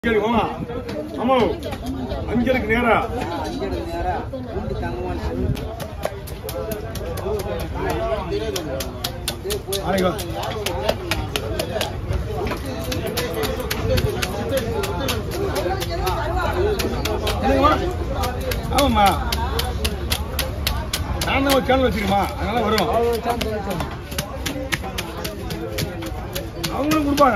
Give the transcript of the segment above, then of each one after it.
அஞ்சலுக்கு மாமா ஆமா அஞ்சலுக்கு நேரா நாளைக்கு வா. என்னங்கம்மா? ஆமாம்மா நான் தான் ஒரு சேனல் வச்சிருக்கேம்மா அதனால வரும் அவங்களும் கொடுப்பாங்க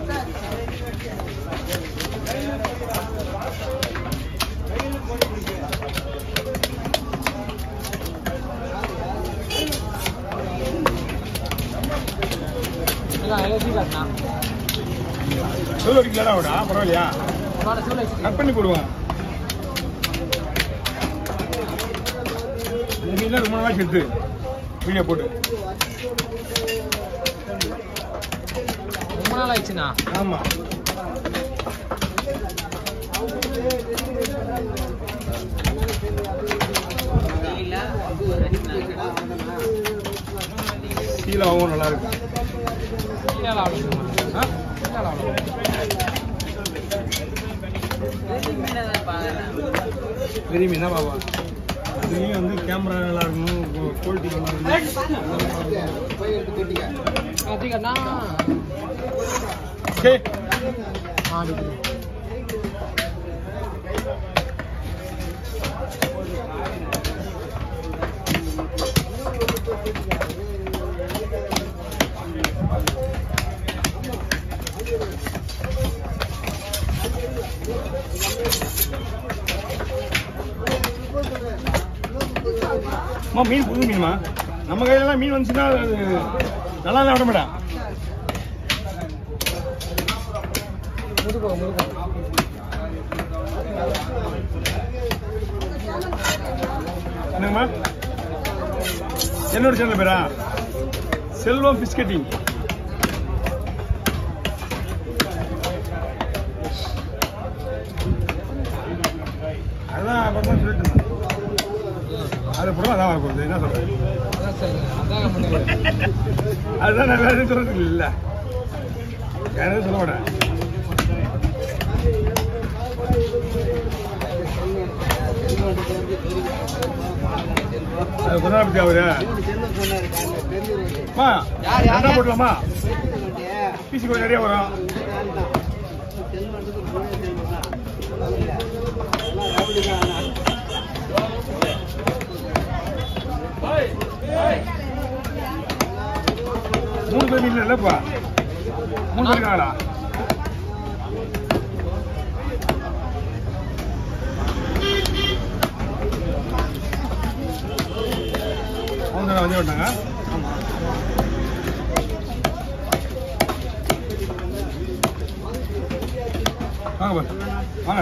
சொல்ல அடிக்கலடா விடா பரவாயில்லையா கட் பண்ணி போடுவேன் இந்த மீன்லாம் ரொம்ப நாளாச்சு எடுத்து வீடியோ போட்டு ரொம்ப நாள் ஆயிடுச்சுண்ணா ஆமா சீலாவும் நல்லா இருக்கு கீழே ஆடணும் ஆ? கீழே ஆடணும் பெரிய மீன் தான் பாப்பா அதுலேயும் வந்து கேமரா நல்லா இருக்கணும் குவாலிட்டி நல்லா இருக்கணும் அதிகண்ணா சரி ஆடி அம்மா மீன் புது மீன்மா நம்ம கையிலலாம் மீன் வந்துச்சுன்னா அது நல்லா தான் விட மாட்டேன் முதுகோ முதுகோ என்னங்கம்மா என்னோட சேனல் பேரா செல்வம் ஃபிஷ் கட்டிங் அதான் அப்புறமா சொல்லிட்டு இருந்தேன். அது அப்புறம் அதான் வரப்போகுது என்ன சொல்றேன் அதான் சரி அதான் முடியாது அதுதான் நான் வேற எதுவும் சொல்றது இல்ல வேற எதுவும் சொல்ல மாட்டேன் அது சொன்னா பத்தி அவரு அம்மா யார், யார், ரெண்டா யார்? போட்டுலாமா பிசி கொஞ்சம் நிறைய வரும் மூணு பேர் மீன் இல்லப்பா மூணு பேர் இருக்காங்களா அவங்க தான் வந்து விட்டாங்க வாங்க பா வாங்க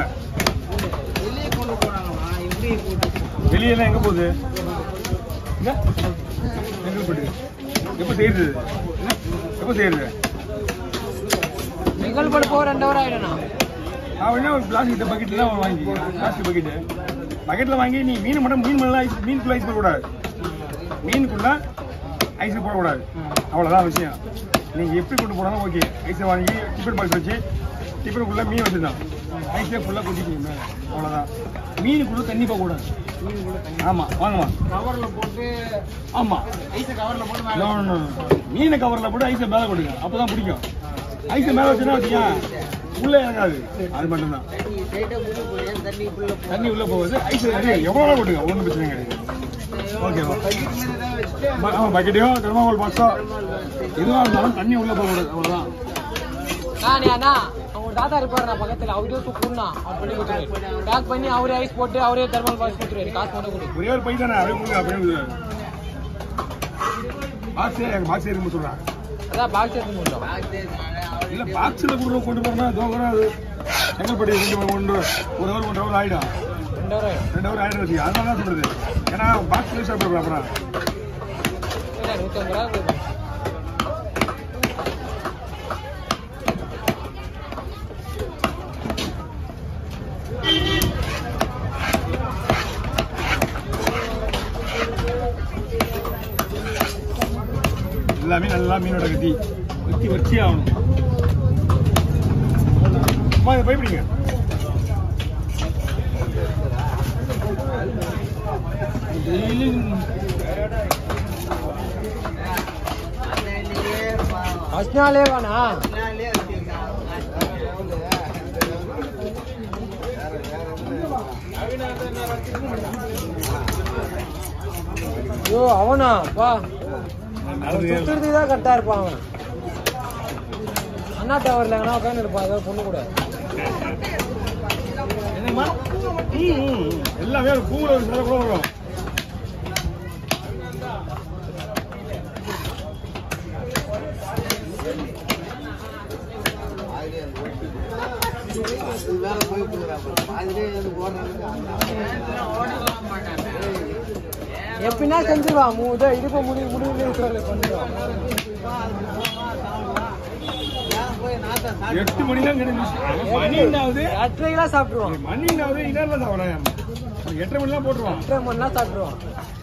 வெளியெல்லாம் எங்க போகுது இங்க? எங்க போயிட்டு எப்போ செய்யறது எப்போ செய்யறது எங்கள் படு போக ரெண்டு ஹவர் ஆயிடும்ண்ணா அவன் ஒரு பிளாஸ்டிக் பக்கெட்லாம் வாங்கி பிளாஸ்டிக் பக்கெட்டு பக்கெட்டில் வாங்கி நீ மீன் மட்டும் மீன் மேலே ஐஸ் மீனுக்குள்ள ஐஸ் போடக்கூடாது மீனுக்குள்ள ஐஸ் போடக்கூடாது அவ்வளோதான் விஷயம் நீங்கள் எப்படி கொண்டு போனாலும் ஓகே ஐஸை வாங்கி டிஃபன் பாக்ஸ் வச்சு டிஃபனுக்குள்ளே மீன் வச்சுருந்தான் ஐஸே ஃபுல்லாக கொட்டிக்கணும் மேலே அவ்வளோதான் மீனுக்குள்ளே தண்ணி போகக்கூடாது ஆமாம் வாங்கம்மா கவரில் போட்டு ஆமாம் ஐஸை கவரில் போட்டு No, no, no. மீனை கவரில் போட்டு ஐஸை மேலே கொடுங்க அப்போ தான் பிடிக்கும் ஐஸை மேலே வச்சுன்னா வச்சுக்கேன் உள்ளே இறங்காது அது மட்டும்தான் தண்ணி உள்ளே போகுது ஐஸ் எவ்வளோ போட்டுங்க ஒன்றும் பிரச்சனை கிடையாது ஓகேவா ஆமாம் பக்கெட்டையும் தெர்மாகோல் பாக்ஸோ எதுவாக இருந்தாலும் தண்ணி உள்ளே போகக்கூடாது அவ்வளோதான் நானே அண்ணா அவங்க தாத்தா இருப்பாருண்ணா பக்கத்தில் அவரே சூப்பர்ண்ணா அவர் பண்ணி கொடுத்துருவாரு பேக் பண்ணி அவரே ஐஸ் போட்டு அவரே தெர்மல் பாக்ஸ் கொடுத்துருவாரு காசு மட்டும் கொடு ஒரே ஒரு பை தானே அப்படியே கொடுங்க அப்படியே பாக்ஸே எங்கள் பாக்ஸே இருக்குன்னு சொல்கிறாங்க அதான் பாக்ஸ் எடுத்து முடியும் இல்லை பாக்ஸில் கொண்டு கொண்டு போகிறோம்னா தோக்கணும் அது செங்கல்பட்டி ரெண்டு ஒன்று ஒரு ஹவர் ஒன்றரை ஹவர் ஆகிடும் ரெண்டு ஹவர் ஆயிடும் ரெண்டு ஹவர் ஆயிரம் வச்சுக்க அதனால தான் சொல்றது ஏன்னா பாக்ஸ் யூஸ் ஆகிடும் அப்புறம் இல்லை, நூற்றம்பது ரூபா கொடுக்கும் எல்லாமே நல்லா மீனோட கட்டி வச்சு வச்சு ஆகணும் அம்மா இதை பயப்பிடிங்க டெய்லி ஃபர்ஸ்ட் நாளே வேணா ஐயோ அவனா வா சுத்துறதுக்கு தான் கரெக்டா இருப்பான் அவன் அண்ணா டவர்ல எங்கன்னா உட்காந்து இருப்பான் ஏதோ பொண்ணு கூட என்னம்மா ம், ம். எல்லாமே ஒரு பூவில் ஒரு சில கூட வரும் எப்படின்னா செஞ்சிருவான் மூ இதோ இடுப்பு முடி முடிவு இருக்கிறவங்களை பண்ணிடுவான் எட்டு மணி தான் கிடையாது மணி என்னாவது எட்டரைக்கெல்லாம் சாப்பிடுவான் மணி என்னாவது இன்னும் சாப்பிட்றேன் எட்டரை மணிலாம் போட்டுருவான் எட்டரை மணிலாம் சாப்பிடுவான்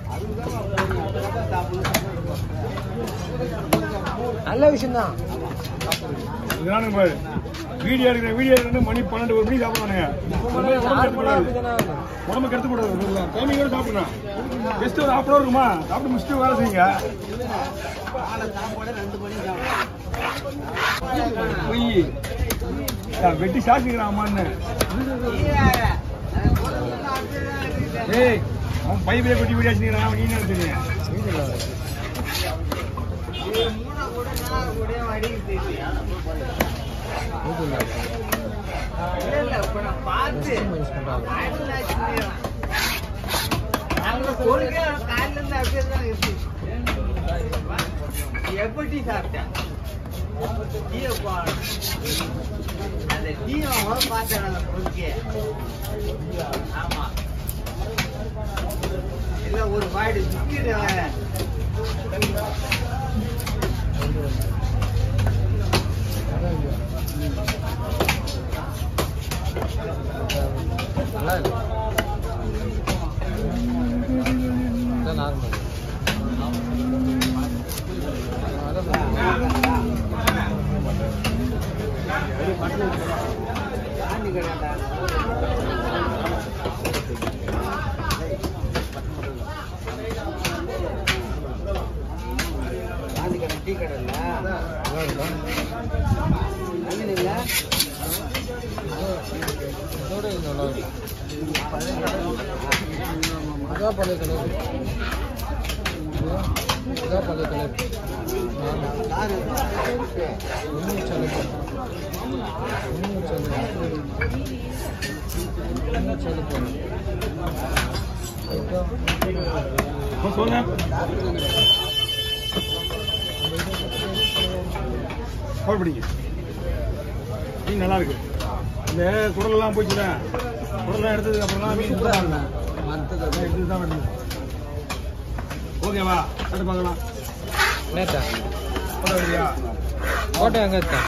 நல்ல விஷயம் தான் இதானுங்க பாரு வீடியோ எடுக்கிற வீடியோ எடுக்கிற மணி பன்னெண்டு ஒரு மணி சாப்பிடுவானுங்க உடம்பு கெடுத்து கூடாது டைமிங்கோட சாப்பிடணும் ஜஸ்ட் ஒரு ஹாஃப் அன் இருக்குமா சாப்பிட்டு முடிச்சுட்டு வேலை செய்யுங்க பொய் நான் வெட்டி சாப்பிட்டுக்கிறான் அம்மான்னு ஏய் அவன் பைப்பிலே கொட்டி வீடியோ வச்சுக்கிறான் அவன் நீ என்ன தெரியும் எப்படி சாப்பிட்டேன் டீயை பா- அந்த டீயை முதல்ல பார்த்தேன் அந்த பொருளுக்கு. ஆமா இல்ல ஒரு வாய்டு பிஸ்கெட் வேற நல்லா இருக்கு இதான் நார்மல் காந்தி கடைடா காந்தி கடை டீ கடை இல்ல வாங்கினீங்களா இதோட இது நல்லா இருக்கு இதான் பழைய கலர் இதான் பழைய கலர் யாரு ஒன்றும் சலுப்பு ஒன்றும் சலுப்பு ஒன்றும் சலுப்பு அப்ப சொல்லுங்க கால் பண்ணிங்க மீன் நல்லா இருக்கு இந்த குடலெல்லாம் போச்சுல குடலாம் எடுத்ததுக்கு அப்புறம் மீன் சூப்பரா இருக்கும் மற்றது இதுதான் வேணும் ஓகேவா அடுத்து பார்க்கலாம் நேத்தா போட வேண்டியா கோட்டை எங்கே இருக்கா